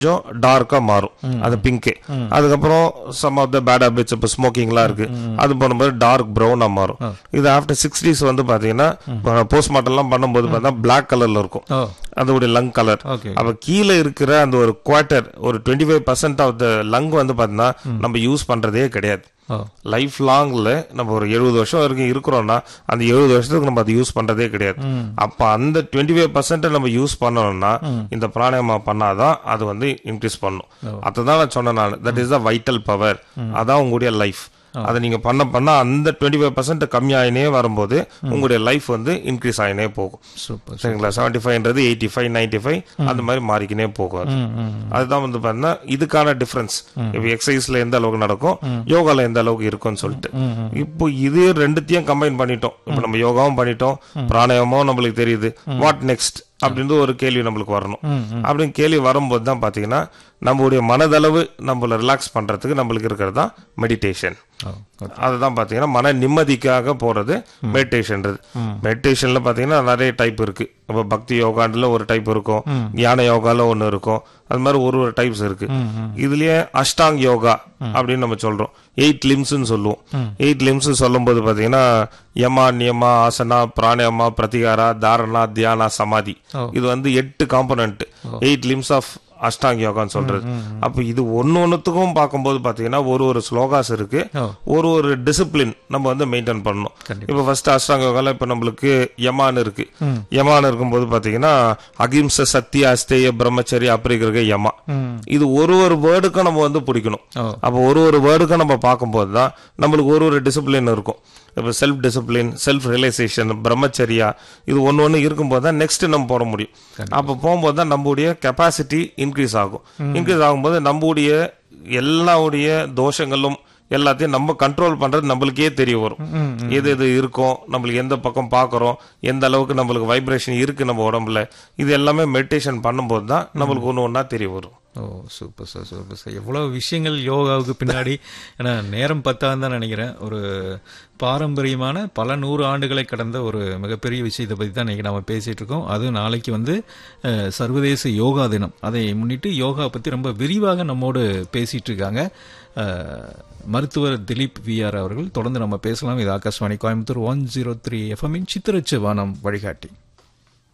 கொஞ்சம் டார்க்கா மாறும் அது பிங்க் அதுக்கப்புறம் some of the bad habits இப்போ ஸ்மோக்கிங்லாம் இருக்கு அது பண்ணும்போது டார்க் ப்ரௌனா மாறும் இது ஆஃப்டர் சிக்ஸ்டீஸ் வந்து பாத்தீங்கன்னா போஸ்ட்மார்ட்டம்லாம் பண்ணும்போது பார்த்தா பிளாக் கலர்ல இருக்கும் ஓ அதோடைய லங் கலர் ஓகே அப்ப கீழே இருக்கிற அந்த ஒரு குவார்டர் ஒரு twenty five percent of the lung வந்து பாத்தீங்கன்னா நம்ம யூஸ் பண்றதே கிடையாது ஓ லைஃப் லாங்ல நம்ம ஒரு எழுபது வருஷம் வரைக்கும் இருக்கிறோம்னா அந்த எழுபது வருஷத்துக்கு நம்ம அதை யூஸ் பண்றதே கிடையாது அப்ப அந்த டுவெண்ட்டி ஃபைவ் பர்சன்ட் நம்ம யூஸ் பண்ணணும்னா இந்த பிராணாயாமா பண்ணாதான் அது வந்து இன்க்ரீஸ் பண்ணும் அதுதான் நான் சொன்னேன் நான் that is the vital power அதான் உங்களுடைய லைஃப் அதை நீங்க பண்ண பண்ண அந்த டுவெண்ட்டி ஃபைவ் பர்சன்ட் கம்மியாயினே வரும்போது உங்களுடைய லைஃப் வந்து இன்க்ரீஸ் ஆகினே போகும் சூப்பர் சரிங்களா செவன்டி ஃபைவ்ன்றது எயிட்டி ஃபைவ் நைன்டி ஃபைவ் அந்த மாதிரி மாறிக்கினே போகும் அது. ம் ம் அதுதான் வந்து பாத்தீங்கன்னா இதுக்கான டிஃபரன்ஸ் இப்போ எக்ஸசைஸ்ல எந்த அளவுக்கு நடக்கும் யோகால எந்த அளவுக்கு இருக்கும்னு சொல்லிட்டு இப்போ இது ரெண்டுத்தையும் கம்பைன் பண்ணிட்டோம் இப்போ நம்ம யோகாவும் பண்ணிட்டோம் பிராணாயாமமும் நம்மளுக்கு தெரியுது வாட் நெக்ஸ்ட் அப்படின்னு ஒரு கேள்வி நம்மளுக்கு வரணும் அப்படின்னு கேள்வி வரும்போது தான் பாத்தீங்கன்னா நம்மளுடைய மனதளவு நம்மள ரிலாக்ஸ் பண்றதுக்கு நம்மளுக்கு இருக்கிறது தான் மெடிடேஷன் ஓ அதுதான் பாத்தீங்கன்னா மன நிம்மதிக்காக போறது மெடிடேஷன்றது மெடிடேஷன்ல பாத்தீங்கன்னா நிறைய டைப் இருக்கு இப்போ பக்தி யோகாண்டுல ஒரு டைப் இருக்கும் ஞான யோகால ஒன்னு இருக்கும் அது மாதிரி ஒரு ஒரு டைப்ஸ் இருக்கு இதுலயே அஷ்டாங் யோகா அப்படின்னு நம்ம சொல்றோம் எயிட் லிம்ஸ்னு சொல்லுவோம் எயிட் லிம்ஸ் சொல்லும் போது பாத்தீங்கன்னா யமா நியமா ஆசனா பிராணாயாமா பிரதிகாரா தாரணா தியானா சமாதி இது வந்து எட்டு component eight limbs of Ashtang யோகான்னு சொல்றது அப்ப இது ஒன்னு ஒன்னுத்துக்கும் பார்க்கும்போது பாத்தீங்கன்னா ஒரு ஒரு ஸ்லோகாஸ் இருக்கு ஓ. ஒரு ஒரு டிசிப்ளின் நம்ம வந்து மெயின்டைன் பண்ணணும் இப்ப ஃபர்ஸ்ட் அஷ்டாங்க யோகால இப்ப நம்மளுக்கு யமான் இருக்கு யமான் இருக்கும்போது பாத்தீங்கன்னா அகிம்ச சத்திய அஸ்தேய பிரம்மச்சரிய அப்படிங்கிற யமா இது ஒரு ஒரு வேர்டுக்கும் நம்ம வந்து பிடிக்கணும் ஓ. அப்போ ஒரு ஒரு வேர்டுக்கும் நம்ம பார்க்கும்போது தான் நம்மளுக்கு ஒரு ஒரு டிசிப்ளின் இருக்கும் இப்போ செல்ஃப் டிசிப்ளின் செல்ஃப் ரியலைசேஷன் பிரம்மச்சரியா இது ஒன்று ஒன்று இருக்கும்போது தான் நெக்ஸ்ட் நம்ம போட முடியும் அப்போ போகும்போது தான் நம்முடைய கெப்பாசிட்டி இன்க்ரீஸ் ஆகும் இன்க்ரீஸ் ஆகும்போது நம்முடைய எல்லாவுடைய தோஷங்களும் எல்லாத்தையும் நம்ம கண்ட்ரோல் பண்றது நம்மளுக்கே தெரிய வரும் எது எது இருக்கும் நம்மளுக்கு எந்த பக்கம் பார்க்கறோம் எந்த அளவுக்கு நம்மளுக்கு வைப்ரேஷன் இருக்கு நம்ம உடம்புல இது எல்லாமே மெடிடேஷன் பண்ணும்போது தான் நம்மளுக்கு ஒன்று ஒன்றா தெரிய வரும் ஓ சூப்பர் சார் சூப்பர் சார் எவ்வளோ விஷயங்கள் யோகாவுக்கு பின்னாடி ஏன்னா நேரம் பத்தான்னு தான் நினைக்கிறேன் ஒரு பாரம்பரியமான பல நூறு ஆண்டுகளை கடந்த ஒரு மிகப்பெரிய விஷயத்தை பற்றி தான் இன்னைக்கு நம்ம பேசிட்டு இருக்கோம் அதுவும் நாளைக்கு வந்து அஹ், சர்வதேச யோகா தினம் அதை முன்னிட்டு யோகா பற்றி ரொம்ப விரிவாக நம்மோடு பேசிட்டு இருக்காங்க அஹ், மருத்துவர் திலீப் விஆர் அவர்கள் தொடர்ந்து நம்ம பேசலாம் இது Akashvani Coimbatore one zero three எஃப்எம்மின் சித்திரச்சு வானம் வழிகாட்டி